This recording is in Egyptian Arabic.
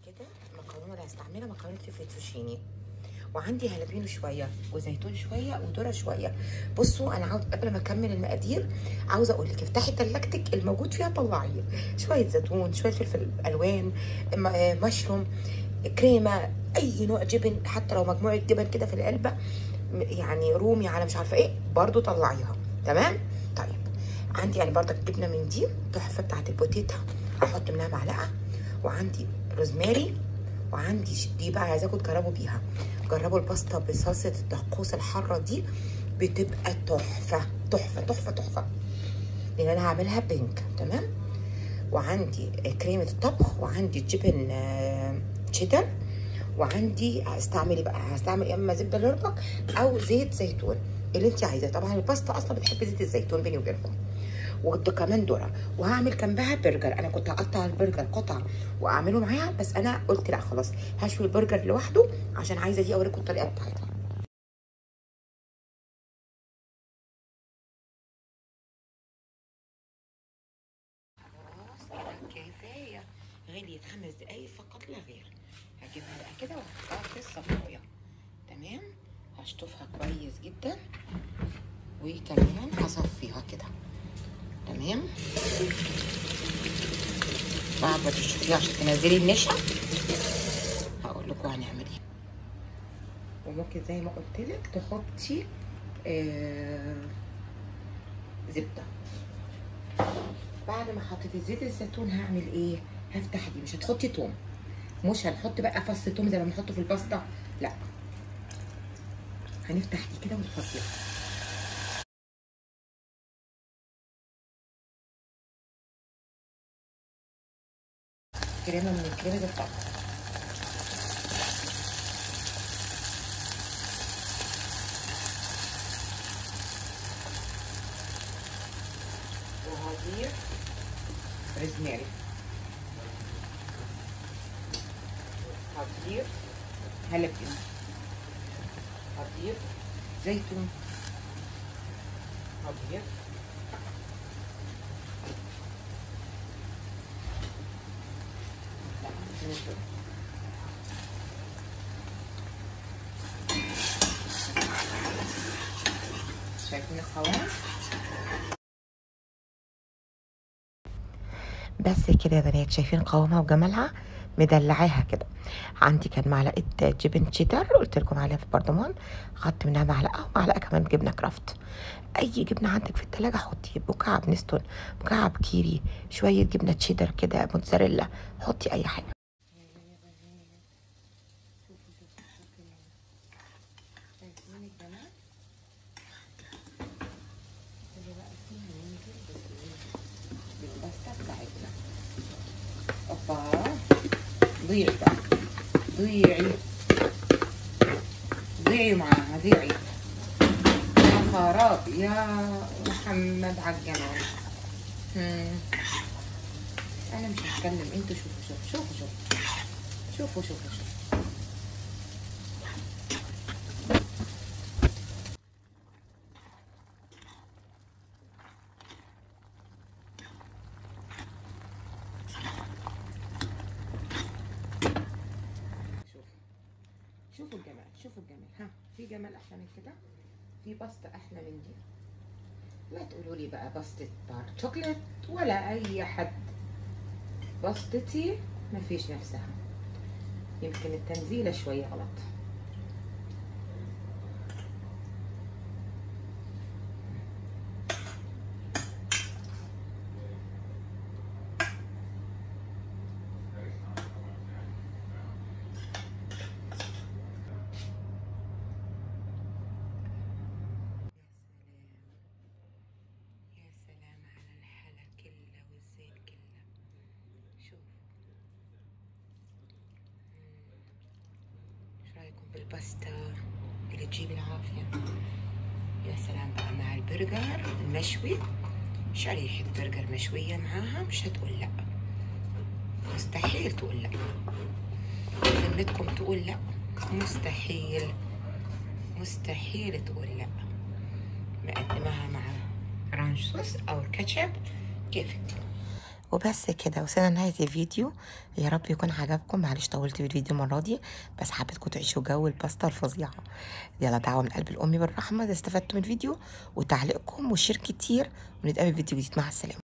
كده المكرونه اللي هستعملها مكرونه الفيتوشيني وعندي هالبينو شويه وزيتون شويه وذره شويه بصوا انا عاوز قبل ما اكمل المقادير عاوزه اقول لك افتحي تلاجتك الموجود فيها طلعيه شويه زيتون شويه فلفل الوان م- مشروم كريمه اي نوع جبن حتى لو مجموعه جبن كده في العلبه م- يعني رومي على مش عارفه ايه برضو طلعيها تمام طيب عندي يعني برضك جبنه من دي تحفه بتاعت البوتيتا هحط منها معلقه وعندي روزماري وعندي ش- دي بقى عايزاكم تجربوا بيها جربوا الباستا بصلصه الدقوس الحاره دي بتبقى تحفه تحفه تحفه تحفه لان انا هعملها بينك تمام وعندي كريمه الطبخ وعندي جبن آه، تشيدر وعندي هستعملي بقى هستعمل يا اما زبده لوربك او زيت زيتون اللي انت عايزاه طبعا الباستا اصلا بتحب زيت الزيتون بيني وبينكم وده كمان ذره وهعمل جنبها برجر انا كنت هقطع البرجر قطع واعمله معاها بس انا قلت لا خلاص هشوي البرجر لوحده عشان عايزه دي اوريكم الطريقه بتاعتها خلاص كفايه غليت خمس دقايق فقط لا غير هجيبها بقى كده واحطها في الصفايه تمام هشطفها كويس جدا وكمان هصفيها كده تمام بعد ما تشطفيها عشان تنزلي النشا هقول لكم هنعمل ايه وممكن زي ما قلت لك تحطي آه زبده بعد ما حطيت زيت الزيتون هعمل ايه هفتح دي مش هتحطي توم مش هنحط بقى فص توم زي ما بنحطه في الباستا لا هنفتح دي كده ونحطيها كريمه من كريمه الطبخ وهضيف روزماري هضيف هالبينو هضيف زيتون هضيف لا زيتون شايفين القوام بس كده يا بنات شايفين قوامها وجمالها مدلعاها كده عندي كان معلقه جبن تشيدر قلت لكم عليها في البرطمان خدت منها معلقه ومعلقه كمان جبنه كرافت اي جبنه عندك في التلاجة حطي مكعب نستون مكعب كيري شويه جبنه تشيدر كده موتزاريلا حطي اي حاجه شايفين الجمال دلوقتي هننزل بالباستا بتاعتنا اوبا ضيعي بقى ضيعي ضيعي معاها ضيعي يا خراب يا محمد على الجمال مم. انا مش هتكلم انتوا شوفوا شوفوا شوفوا شوفوا شوفوا شوفوا شوفوا شوفوا شوفوا الجمال شوفوا الجمال ها في جمال احلى من كده في باستا احلى من دي لا تقولوا لي بقى باستا بار شوكليت ولا اي حد باسطتي مفيش نفسها يمكن التنزيله شويه غلط يا سلام على الحلا كله والزيت كله شوف ايش رايكم بالباستا اللي تجيب العافيه يا سلام بقى مع البرجر المشوي شريحة برجر مشوية معاها مش هتقول لا مستحيل تقول لا ذمتكم تقول لا مستحيل مستحيل تقول لا مقدمها مع رانش صوص او الكاتشب كيفك وبس كده وصلنا لنهايه الفيديو يا رب يكون عجبكم معلش طولت في الفيديو المره دي بس حبيتكم تعيشوا جو الباستا الفظيعه يلا دعوه من قلب الامي بالرحمه اذا استفدتوا من الفيديو وتعليقكم وشير كتير ونتقابل في فيديو جديد مع السلامه